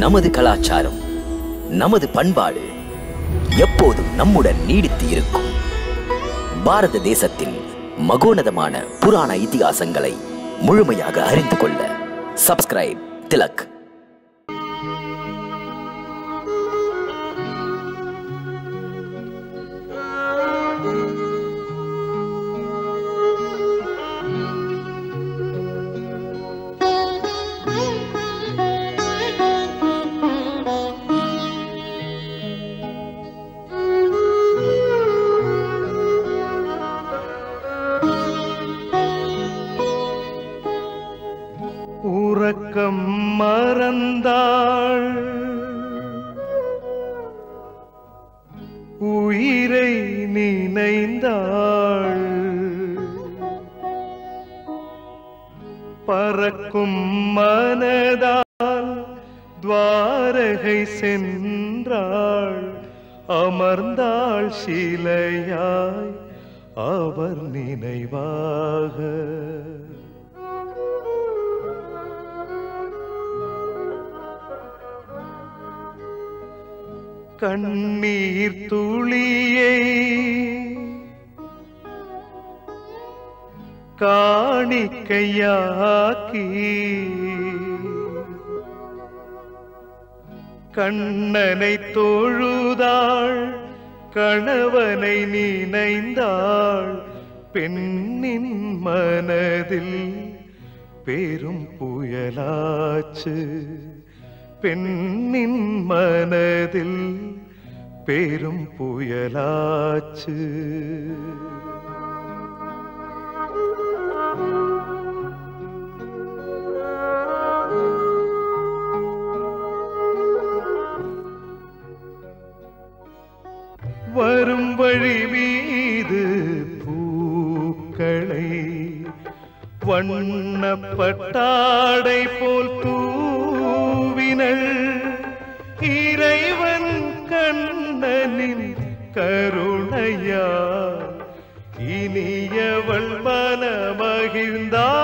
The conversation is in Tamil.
நமது கலாச்சாரம் நமது பண்பாடு எப்போதும் நம்முடன் நீடித்து இருக்கும் பாரத தேசத்தின் மகோனதமான புராண இதிகாசங்களை முழுமையாக அறிந்து கொள்ள சப்ஸ்கிரைப் திலக் உறக்கம் மறந்தாள் உயிரை நினைந்தாள் பறக்கும் மனதால் துவாரகை சென்றாள் அமர்ந்தாள் சிலையாய் அவர் நினைவாக கண்ணீர் துளியை காணிக்கையாக்கி கண்ணனை தொழுதாள் கணவனை நினைந்தாள் பெண்ணின் மனதில் பெரும் புயலாச்சு பெண்ணின் மனதில் பெரும் புயலாச்சு வரும் வழி மீது பூக்களை வண்ணப்பட்டாடை போல் தூவினள் இறைவன் கண்ணனின் கருணையா இனியவள் மனமகிழ்ந்தாள்